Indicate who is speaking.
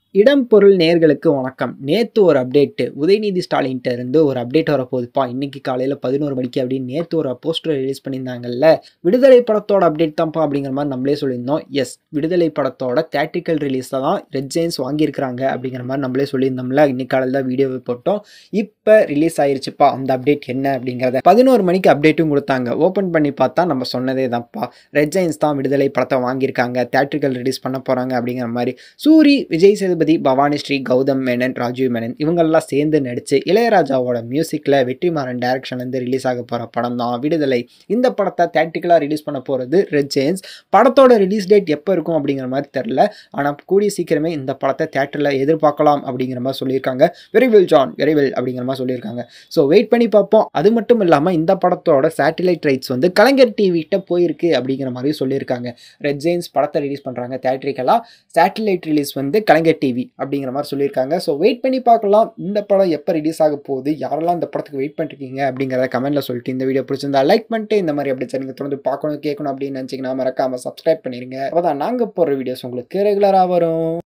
Speaker 1: இடம் பொருள் நேர்களுக்கு வணக்கம் நேற்று ஒரு அப்டேட்டு உதயநிதி ஸ்டாலின்ட்ட இருந்து ஒரு அப்டேட் வரப்போகுதுப்பா இன்னைக்கு காலையில் பதினோரு மணிக்கு அப்படின்னு நேற்று ஒரு போஸ்டர் ரிலீஸ் பண்ணியிருந்தாங்கல்ல விடுதலை படத்தோட அப்டேட் தான்ப்பா அப்படிங்கிற மாதிரி நம்மளே சொல்லியிருந்தோம் எஸ் விடுதலை படத்தோட தேட்டிக்கல் ரிலீஸில் தான் ரெட் ஜெயின்ஸ் வாங்கியிருக்கிறாங்க அப்படிங்கிற மாதிரி நம்மளே சொல்லியிருந்தோம்ல இன்னைக்கு காலையில் தான் வீடியோவை போட்டோம் இப்போ ரிலீஸ் ஆயிருச்சுப்பா அந்த அப்டேட் என்ன அப்படிங்கிறத பதினோரு மணிக்கு அப்டேட்டும் கொடுத்தாங்க ஓப்பன் பண்ணி பார்த்தா நம்ம சொன்னதே தான்ப்பா ரெட் ஜெயின்ஸ் தான் விடுதலை படத்தை வாங்கியிருக்காங்க தேட்ரிக்கல் ரிலீஸ் பண்ண போகிறாங்க அப்படிங்கிற மாதிரி சூரி விஜய் சேதுபதி பவானி ஸ்ரீ கௌதம் மேனன் ராஜீவ் மேனன் இவங்கெல்லாம் சேர்ந்து நடித்து இளையராஜாவோட மியூசிக்கில் வெற்றிமாறன் டைரக்ஷன்லேருந்து ரிலீஸ் ஆக போகிற படம் தான் விடுதலை இந்த படத்தை தேட்டிக்கலாக ரிலீஸ் பண்ண போகிறது ரெட் ஜெயின்ஸ் படத்தோட ரிலீஸ் டேட் எப்போ இருக்கும் அப்படிங்கிற மாதிரி தெரில ஆனால் கூடிய சீக்கிரமே இந்த படத்தை தேட்டரில் எதிர்பார்க்கலாம் அப்படிங்கிற மாதிரி சொல்லியிருக்காங்க வெரிவில் ஜான் வெரிவில் அப்படிங்கிற மாதிரி சொல்லியிருக்காங்க ஸோ வெயிட் பண்ணி பார்ப்போம் அது மட்டும் இல்லாமல் இந்த படத்தோட சேட்டிலைட் ரைட்ஸ் வந்து கலைஞர் டிவிகிட்ட போயிருக்கு அப்படிங்கிற மாதிரி சொல்லியிருக்காங்க ரெட் ஜெயின்ஸ் படத்தை ரிலீஸ் பண்ணுறாங்க தேட்ரிக்கலாக சேட்டிலைட் ரிலீஸ் வந்து கலைஞர் டிவி அப்படிங்கிற மாதிரி சொல்லியிருக்காங்க ஸோ வெயிட் பண்ணி பார்க்கலாம் இந்த படம் எப்போ ரிலீஸ் ஆக போகுது யாரெல்லாம் இந்த படத்துக்கு வெயிட் பண்ணிருக்கீங்க அப்படிங்கிறத கமெண்ட்டில் சொல்லிட்டு இந்த வீடியோ பிடிச்சிருந்தா லைக் பண்ணிட்டு இந்த மாதிரி அப்படி நீங்கள் தொடர்ந்து பார்க்கணும் கேட்கணும் அப்படின்னு நினச்சிங்கன்னா மறக்காமல் சப்ஸ்கிரைப் பண்ணிடுங்க அப்போ தான் நாங்கள் போடுற வீடியோஸ் உங்களுக்கு ரெகுலராக வரும்